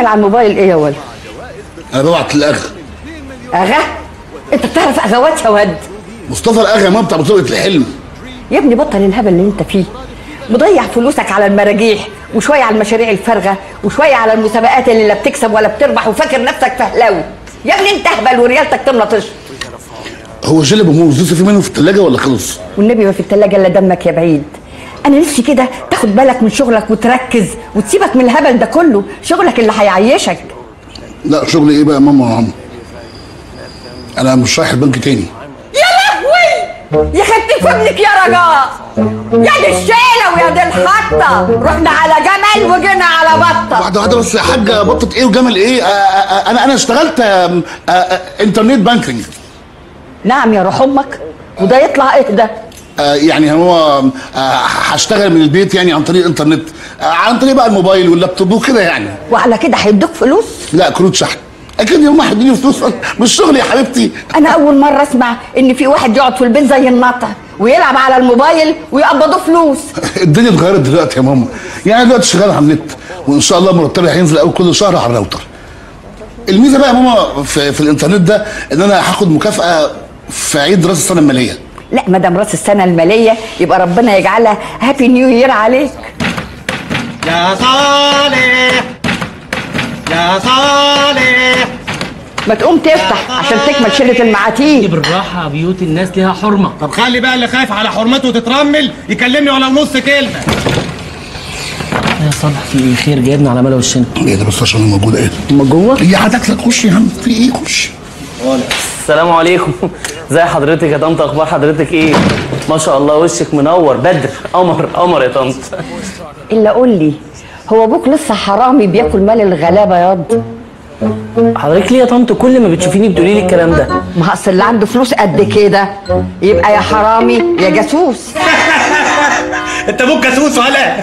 بتعمل على الموبايل ايه يا ولد انا ببعت للاغا اغا انت بتعرف اغوات يا ولد مصطفى الاغا ما بتاع بطوله الحلم يا ابني بطل الهبل اللي انت فيه مضيع فلوسك على المراجيح وشويه على المشاريع الفارغه وشويه على المسابقات اللي لا بتكسب ولا بتربح وفاكر نفسك فهلاوي يا ابني انت اهبل وريالتك تملى طش هو جيلي بموز لسه في منه في الثلاجه ولا خلص والنبي ما في التلاجة الا دمك يا بعيد انا نفسي كده تاخد بالك من شغلك وتركز وتسيبك من الهبل ده كله شغلك اللي هيعيشك لا شغل ايه بقى يا ماما يا عم انا مش رايح البنك تاني يا لهوي يا خدت ابنك يا رجاء يا دي الشيله ويا دي الحطه رحنا على جمل وجينا على بطه واحده واحده بس يا حاجه بطه ايه وجمل ايه آه آه انا انا اشتغلت آه آه آه انترنت بانكينج نعم يا روح امك وده يطلع ايه ده آه يعني هو آه هشتغل من البيت يعني عن طريق الانترنت آه عن طريق بقى الموبايل واللابتوب وكده يعني وعلى كده هيدوك فلوس لا كروت شحن اكيد يوم هيديني فلوس مش شغل يا حبيبتي انا اول مره اسمع ان في واحد يقعد في البيت زي النطع ويلعب على الموبايل ويقبضوه فلوس الدنيا اتغيرت دلوقتي يا ماما يعني أنا دلوقتي شغال على النت وان شاء الله مرتبي هينزل اول كل شهر على الراوتر الميزه بقى يا ماما في, في الانترنت ده ان انا هاخد مكافاه في عيد راس السنه الماليه لا ما دام راس السنه الماليه يبقى ربنا يجعلها هابي نيو يير عليك يا صالح يا صالح ما تقوم تفتح عشان تكمل شله المعاتيه بالراحة بيوت الناس ليها حرمة طب خلي بقى اللي خايف على حرمته تترمل يكلمني ولا نص كلمه يا صالح في ايه خير جايبنا على ملا وشنا ايه ده بس عشان موجوده ايه هما جوه هي هتاكلك خش يا عم في ايه خش السلام عليكم ازي حضرتك يا طنط اخبار حضرتك ايه ما شاء الله وشك منور بدر قمر قمر يا طنط الا قول لي هو ابوك لسه حرامي بياكل مال الغلابه ياض حضرتك ليه يا طنط كل ما بتشوفيني بتقولي لي الكلام ده ما اصل اللي عنده فلوس قد كده يبقى يا حرامي يا جاسوس انت ابوك جاسوس ولا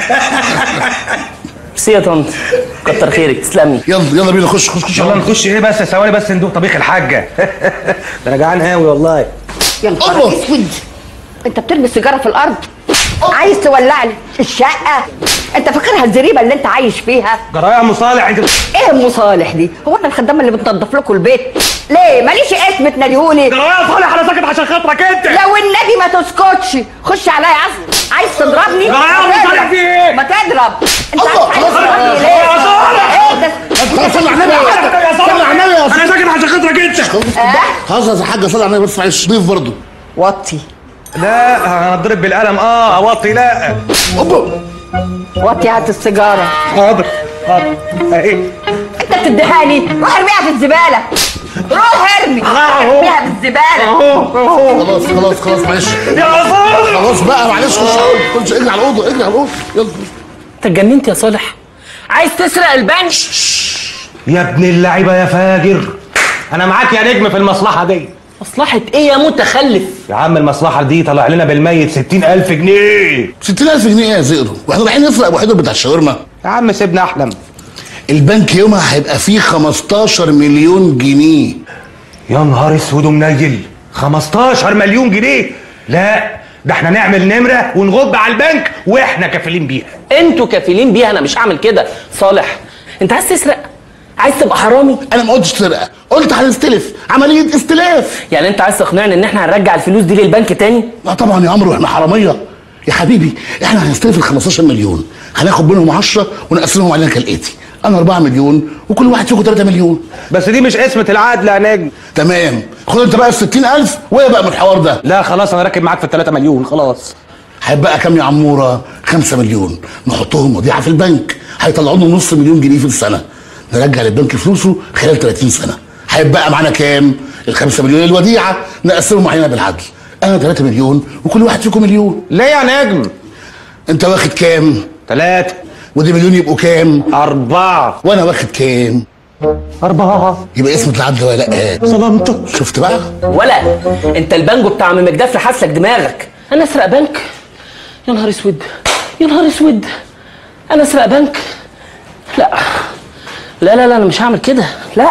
ميرسي يا طنط كتر خيرك تسلمي يلا يلا بينا خش خش خش يلا نخش ايه بس ثواني بس ندوق طبيخ الحاجه ده انا جعان قوي والله يا نهار الله. اسود انت بترمي السيجاره في الارض عايز تولع لي الشقه انت فاكرها الزريبه اللي انت عايش فيها جرايه يا ام صالح انت ايه ام صالح دي هو انا الخدامه اللي بتنضف لكم البيت ليه ماليش اسم تناديهولي جرايه يا صالح انا ساكت عشان خاطرك انت لو النبي ما تسكتش خش عليا عايز عايز تضربني يا عم ما صالح تضرب. في ايه؟ ما تضرب انت الله، عايز خلاص، تضربني خلاص، ليه يا صالح. ايه ده خلاص صلي على النبي يا صلي على النبي يا انا ساكت عشان خاطرك انت خلاص يا حاجه صلي على النبي بس معلش ضيف برضه وطي لا انا اتضرب بالقلم اه اوطي لا اوبا وطي هات السيجاره حاضر حاضر اهي انت بتديها لي روح ارميها في الزباله روح ارمي ارميها في الزباله خلاص خلاص خلاص معلش يا صالح خلاص بقى معلش خش على الأوضة، خش اجري على الاوضه اجري على الاوضه يلا انت اتجننت يا صالح عايز تسرق البنك يا ابن اللعيبه يا فاجر انا معاك يا نجم في المصلحه دي مصلحة ايه يا متخلف يا عم المصلحه دي طلع لنا بالميت 60000 جنيه 60000 جنيه ايه يا زئرو واحنا رايحين نسرق ابو حيدر بتاع الشاورما يا عم سيبنا احلم البنك يومها هيبقى فيه 15 مليون جنيه يا نهار اسود ومنيل 15 مليون جنيه لا ده احنا نعمل نمره ونغب على البنك واحنا كافلين بيها انتوا كفيلين بيها انا مش هعمل كده صالح انت عايز تسرق عايز تبقى حرامي انا ما قلتش سرقه قلت هنستلف عمليه استلاف يعني انت عايز تقنعني ان احنا هنرجع الفلوس دي للبنك تاني لا طبعا يا عمرو احنا حراميه يا حبيبي احنا هنستلف ال 15 مليون هناخد منهم 10 ونقسمهم علينا كالاتي انا 4 مليون وكل واحد فيكم 3 مليون بس دي مش قسمه العدل يا نجم تمام خد انت بقى ال 60000 وايه بقى من الحوار ده لا خلاص انا راكب معاك في ال 3 مليون خلاص هيبقى كام يا عموره 5 مليون نحطهم وديعه في البنك هيطلعوا لنا نص مليون جنيه في السنه نرجع للبنك فلوسه خلال 30 سنه هيبقى معانا كام ال 5 مليون الوديعه نقسمهم علينا بالعدل انا 3 مليون وكل واحد فيكم مليون ليه يا نجم انت واخد كام ثلاثة ودي مليون يبقوا كام أربعة وانا واخد كام أربعة يبقى اسمه العدل ولا لا ظلمتك شفت بقى ولا انت البانجو بتاع عم مجدف لحسك دماغك انا اسرق بنك يا نهار اسود يا نهار اسود انا اسرق بنك لا لا لا لا انا مش هعمل كده لا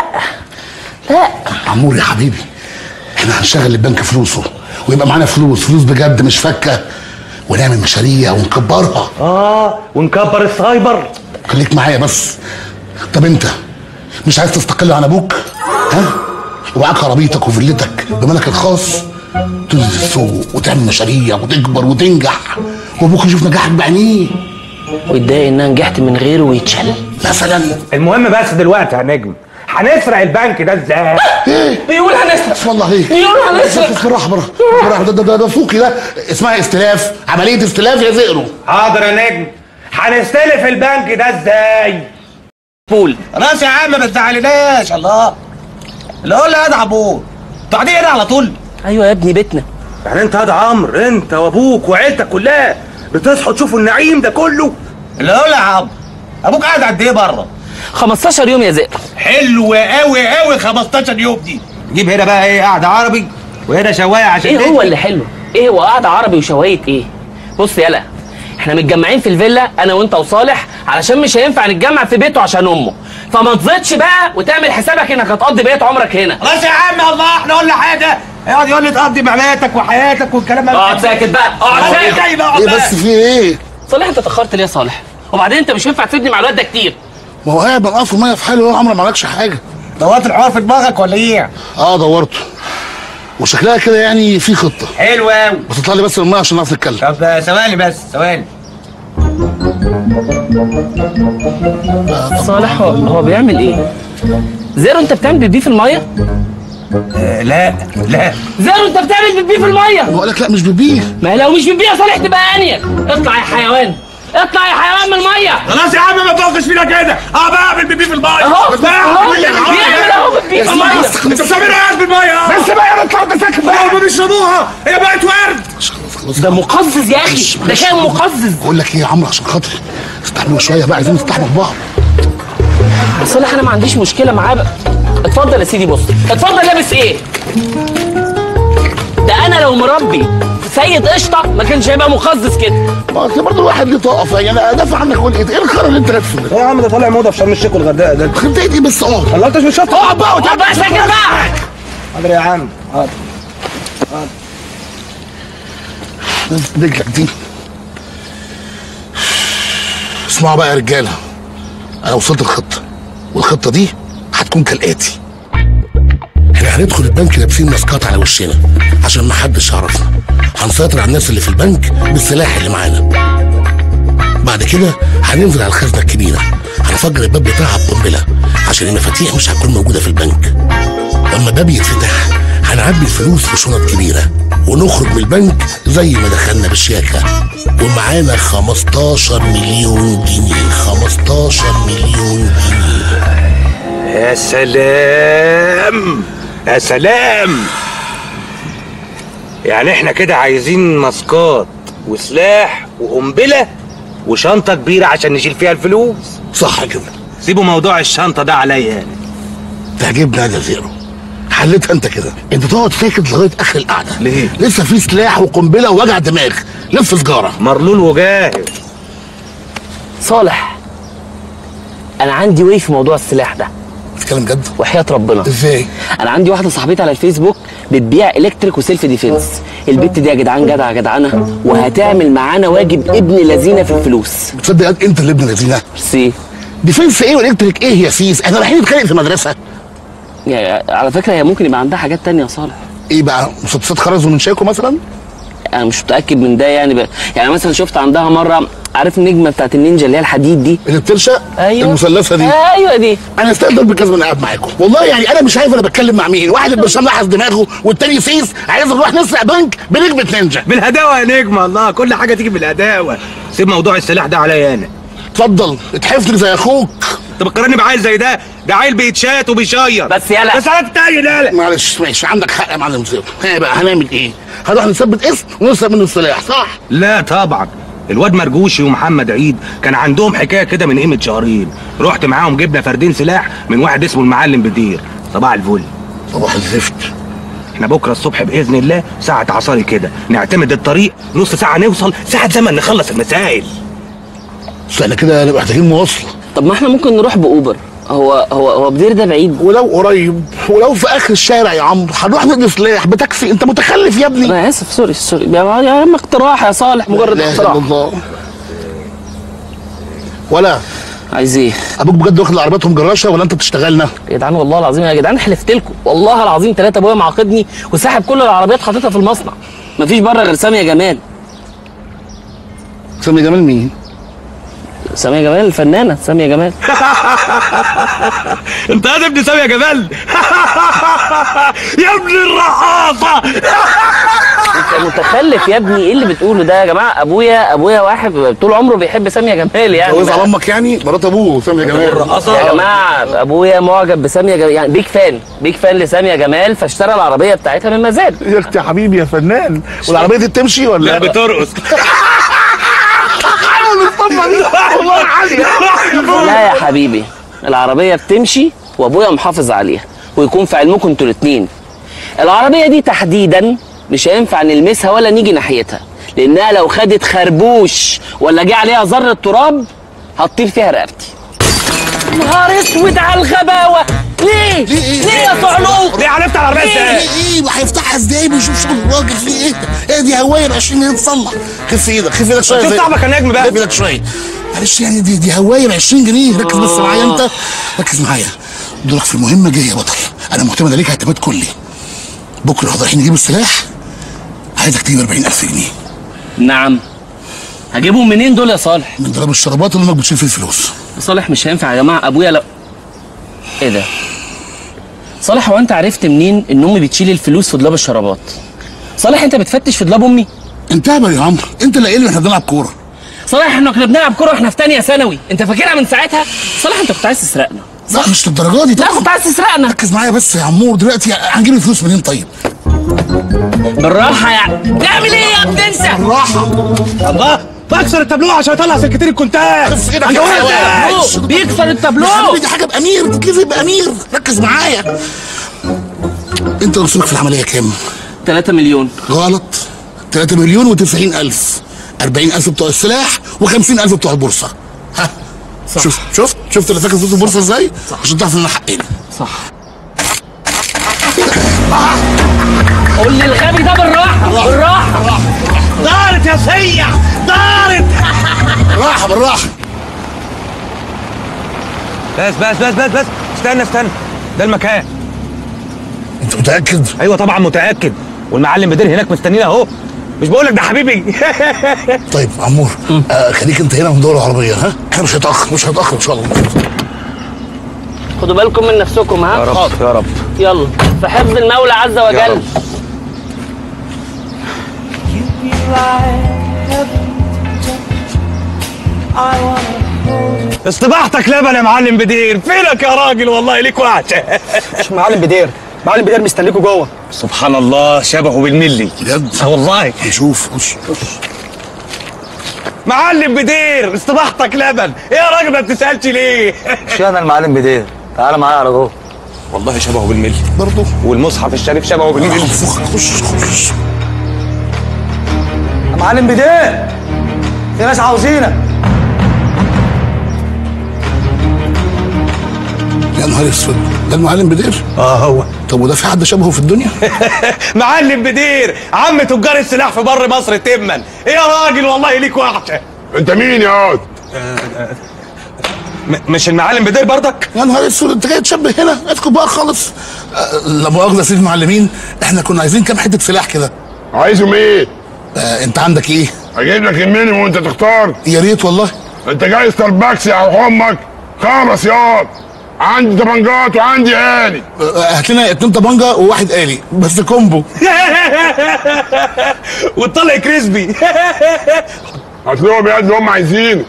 لا عمور يا حبيبي احنا هنشغل البنك فلوسه ويبقى معانا فلوس فلوس بجد مش فكه ونعمل مشاريع ونكبرها آه ونكبر السايبر خليك معايا بس طب انت مش عايز تستقل عن ابوك ها ومعاك عربيتك وفيلتك بملك الخاص تنزل السوق وتعمل مشاريع وتكبر وتنجح وابوك يشوف نجاحك بعينيه ويتضايق ان انا نجحت من غيره ويتشل مثلا المهم بس دلوقتي يا نجم هنسرق البنك ده ازاي ايه بيقول هنسرق اسم الله عليك بيقول هنسرق بالراحه بالراحه بالراحه ده ده ده, ده فوقي ده اسمها استلاف عمليه استلاف يا زئرو حاضر يا نجم هنستلف البنك ده ازاي بول خلاص يا عم ما تزعلناش الله اللي هو اللي ادعى ابوه انتوا قاعدين هنا على طول ايوه يا ابني بيتنا يعني انت يا عمرو انت وابوك وعيلتك كلها بتصحوا تشوفوا النعيم ده كله اللي هو يا عم ابوك قاعد قد ايه بره 15 يوم يا زئر حلو قوي قوي 15 يوم دي جيب هنا بقى ايه قاعد عربي وهنا شوايه عشان ايه هو تدفي. اللي حلو ايه هو قاعده عربي وشوايه ايه بص يلا احنا متجمعين في الفيلا انا وانت وصالح علشان مش هينفع نتجمع في بيته عشان امه فما تزيدش بقى وتعمل حسابك انك هتقضي بقيه عمرك هنا خلاص يا عم الله احنا قلنا حاجه يقعد يقول لي تقضي معماتك وحياتك والكلام ده اقعد ساكت بقى اقعد ايه ساكت جاي بقى ايه بس في ايه صالح انت اتاخرت ليه يا صالح وبعدين انت مش هينفع تسيبني مع الواد ده كتير ما هو قاعد بنقف الميه في حاله وهو عمره ما عملكش حاجه دورت الحوار في دماغك ولا ايه اه دورته وشكلها كده يعني في خطه حلو قوي بس اطلع لي بس من الميه عشان نعرف نتكلم طب ثواني بس ثواني صالح هو, هو بيعمل ايه زيرو انت بتعمل بيبي في الميه آه لا لا زيرو انت بتعمل بيبي في الميه بقول لك لا مش بيبيه ما لو مش بيبي يا صالح تبقى انيك اطلع يا حيوان اطلع يا حيوان من الميه خلاص يا عم ما توقفش فينا كده اه بعمل بيبي في المايه اهو بس بقى اهو اعمل لي الحوار بيعمل ده. اهو بيبي في الميه انت بتعمل ايه في المايه بس بقى نطلع ده ساكت هم بيشربوها هي بقت ورد خلاص ده مقزز يا اخي ده كان مقزز بقول لك ايه يا عمرو عشان خاطري استحملوا شويه بقى عايزين نستحمل بعض صالح انا ما عنديش مشكله معاه بقى اتفضل يا سيدي بص اتفضل لابس ايه ده انا لو مربي سيد قشطه ما كانش هيبقى مقزز كده ما اصل برضه الواحد ليه طاقه يعني انا ادافع عنك اقول ايه ايه الخرا اللي انت لابسه ده؟ يا عم ده طالع موضه في شرم الشيخ والغردقه ده انت ايه بس اقعد الله انت مش شاطر اقعد بقى اقعد بقى ساكت بقى حاضر يا عم حاضر رجلك دي اسمعوا بقى يا رجاله انا وصلت الخطه والخطه دي هتكون كالاتي احنا هندخل البنك لابسين ماسكات على وشنا عشان ما حدش يعرفنا هنسيطر على الناس اللي في البنك بالسلاح اللي معانا بعد كده هننزل على الخزنه الكبيره هنفجر الباب بتاعها بقنبله عشان المفاتيح مش هتكون موجوده في البنك لما الباب يتفتح هنعبي الفلوس في شنط كبيره ونخرج من البنك زي ما دخلنا بالشياكه ومعانا 15 مليون جنيه 15 مليون جنيه يا سلام يا سلام يعني احنا كده عايزين ماسكات وسلاح وقنبله وشنطه كبيره عشان نشيل فيها الفلوس صح كده سيبوا موضوع الشنطه ده عليا انا تعجبني هذا زيرو حلتها انت كده انت تقعد ساكت لغايه اخر القعده ليه؟ لسه في سلاح وقنبله ووجع دماغ لف سجاره مرلول وجاهز صالح انا عندي وي في موضوع السلاح ده بتتكلم جد وحياه ربنا ازاي انا عندي واحده صاحبتي على الفيسبوك بتبيع الكتريك وسيلف ديفense البت دي يا جدعان جدع جدعانه وهتعمل معانا واجب ابن لذينه في الفلوس تصدق انت اللي ابن الذين ميرسي ديفنس ايه والكتريك ايه يا سيس احنا رايحين نتخانق في مدرسه يعني على فكره هي ممكن يبقى عندها حاجات تانية يا صالح ايه بقى مسدسات خرز من شاكو مثلا انا مش متاكد من ده يعني ب... يعني مثلا شفت عندها مره عارف النجمه بتاعت النينجا اللي هي الحديد دي اللي بترشق ايوه المثلثه دي ايوه دي انا استقدر بالكذب انا قاعد معاكم والله يعني انا مش عارف انا بتكلم مع مين واحد البرشام لحس دماغه والتاني سيس عايز نروح نسرق بنك بنجمه نينجا بالهداوه يا نجم الله كل حاجه تيجي بالهداوه سيب موضوع السلاح ده عليا انا اتفضل اتحفني زي اخوك انت بتقارني بعيل زي ده ده عيل بيتشات وبيشير بس يلا بس على التاني لا لا معلش ماشي عندك حق يا معلم زيرو ها بقى هنعمل ايه هنروح نثبت اسم ونسرق منه السلاح صح لا طبعا الواد مرجوشي ومحمد عيد كان عندهم حكايه كده من قيمه شهرين رحت معاهم جبنا فردين سلاح من واحد اسمه المعلم بدير صباح الفل صباح الزفت احنا بكره الصبح باذن الله ساعه عصاري كده نعتمد الطريق نص ساعه نوصل ساعه زمن نخلص المسائل بس احنا كده هنبقى محتاجين مواصله طب ما احنا ممكن نروح باوبر هو هو هو بدير ده بعيد ولو قريب ولو في اخر الشارع يا عمرو هنروح نقضي سلاح بتاكسي انت متخلف يا ابني انا اسف سوري سوري يا يا عم اقتراح يا صالح مجرد لا اله الا اقتراح الله ولا عايز ايه ابوك بجد واخد عربيتهم جراشه ولا انت بتشتغلنا يا جدعان والله العظيم يا جدعان حلفت لكم والله العظيم ثلاثة ابويا معاقدني وساحب كل العربيات حاططها في المصنع مفيش بره غير سامية جمال سامي جمال مين سامية جمال الفنانة سامية جمال انت يا ابن سامي يا جمال يا ابن الرقاصه انت متخلف يا ابني ايه اللي بتقوله ده يا جماعة ابويا ابويا واحد طول عمره بيحب سامية جمال يعني جوز على امك يعني مرات ابوه سامي جمال يا جماعة ابويا معجب بسامية جمال يعني بيك فان بيك فان لسامية جمال فاشترى العربية بتاعتها من مزاد يا اختي يا حبيبي يا فنان والعربيه دي بتمشي ولا لا بترقص لا يا حبيبي العربية بتمشي وابويا محافظ عليها ويكون في علمكم انتوا الاتنين العربية دي تحديدا مش هينفع نلمسها ولا نيجي ناحيتها لانها لو خدت خربوش ولا جه عليها ذرة تراب هتطير فيها رقبتي نهار اسود على الغباوة ليه؟ ليه؟ ليه يا صعلوك؟ ليه عرفت على العربيه ايه ازاي؟ ايه وهيفتحها ازاي ويشوف شغل الراجل في ايه ايه دي هوايه ب 20 جنيه تصلح خف ايدك خف ايدك شويه شوف زي- صاحبك يا نجم بقى. خف ايدك شويه معلش يعني دي دي هوايه ب 20 جنيه ركز بس معايا انت ركز معايا دورك في المهمه جاي يا بطل انا معتمد عليك اعتماد كلي بكره احنا رايحين نجيب السلاح عايزك تجيب 40000 جنيه نعم هجيبهم منين دول يا صالح؟ من ضرب الشرابات اللي امك بتشيل فيه الفلوس صالح مش هينفع يا جماعه ابويا لو ايه ده صالح هو انت عرفت منين ان امي بتشيل الفلوس في دولاب الشرابات صالح انت بتفتش في دولاب امي انت هبل يا عمرو انت اللي قايل لي احنا بنلعب كوره صالح احنا كنا بنلعب كوره واحنا في تانية ثانوي انت فاكرها من ساعتها صالح انت كنت عايز تسرقنا لا مش للدرجه دي لا طبعا كنت عايز تسرقنا ركز معايا بس يا عمور دلوقتي هنجيب الفلوس منين طيب بالراحه يعني تعمل ايه يا ابني انت راحه الله بكسر التابلوه عشان اطلع سكتين الكونتاك خف ايدك يا هنجوزك. حيوان. التابلوه، بيكسر التابلوه. يا حبيبي دي حاجه بامير تكلفي بامير ركز معايا انت رسولك في العمليه كام 3 مليون غلط 3 مليون و90 الف 40 الف بتوع السلاح و50 الف بتوع البورصه ها صح. شفت شفت شفت اللي فاكر فلوس البورصه ازاي عشان تعرف ان انا حقين صح قول لي الغبي ده بالراحه بالراحه دارت يا سيع دارت راحه بالراحه بس بس بس بس بس استنى استنى ده المكان انت متاكد ايوه طبعا متاكد والمعلم بدير هناك مستنينا اهو مش بقول لك ده حبيبي طيب عمور آه خليك انت هنا وندور العربيه ها احنا مش هنتاخر مش هنتاخر ان شاء الله خدوا بالكم من نفسكم ها يا رب يا رب يلا في حفظ المولى عز وجل رب. اصطباحتك لبن يا معلم بدير فينك يا راجل والله ليك وحشه مش معلم بدير معلم بدير مستنيكوا جوه سبحان الله شبهه بالملي بجد اه والله نشوف خش معلم بدير اصطباحتك لبن ايه يا راجل ما بتسالش ليه مش انا المعلم بدير تعالى معايا على جوه والله شبهه بالملي برضه والمصحف الشريف شبهه بالملي فخ خش خش يا معلم بدير في ناس عاوزينك يا نهار اسود ده المعلم بدير اه هو طب وده في حد شبهه في الدنيا معلم بدير عم تجار السلاح في بر مصر تما ايه يا راجل والله ليك وحشه انت مين يا واد؟ م- مش المعلم بدير برضك يا نهار اسود انت جاي تشبه هنا اسكت بقى خالص آه، لا مؤاخذه يا سيدي المعلمين احنا كنا عايزين كام حته سلاح كده عايزهم ايه؟ آه انت عندك ايه اجيب لك المينيموم وانت تختار يا ريت والله انت جاي ستاربكس يا امك خمس ياض عندي طبنجات وعندي آلي آه، هات لنا اتنين طبنجه وواحد آلي بس كومبو وتطلع كريسبي هتلاقيهم يا اللي هم عايزينه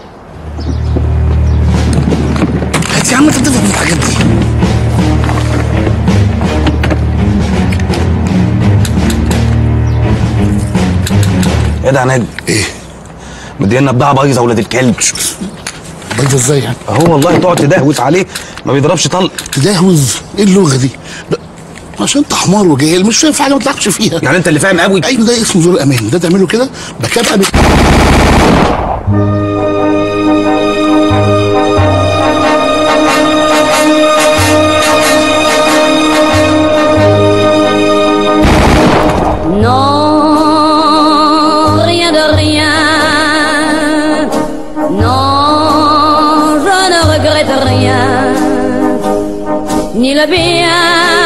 هات يا عم انت بتفهم من الحاجات دي ايه ده يا نجم ايه مدينا بضاعه بايظه ولاد الكلب بايظه ازاي يعني اهو والله تقعد تدهوس عليه ما بيضربش طلق تدهوز ايه اللغه دي ب... عشان انت حمار وجاهل مش فاهم في حاجه ما تلعبش فيها يعني انت اللي فاهم قوي ايوه ده اسمه زور امان ده تعمله كده بكابقه بك... Non, rien de rien. Non, je ne ni la vea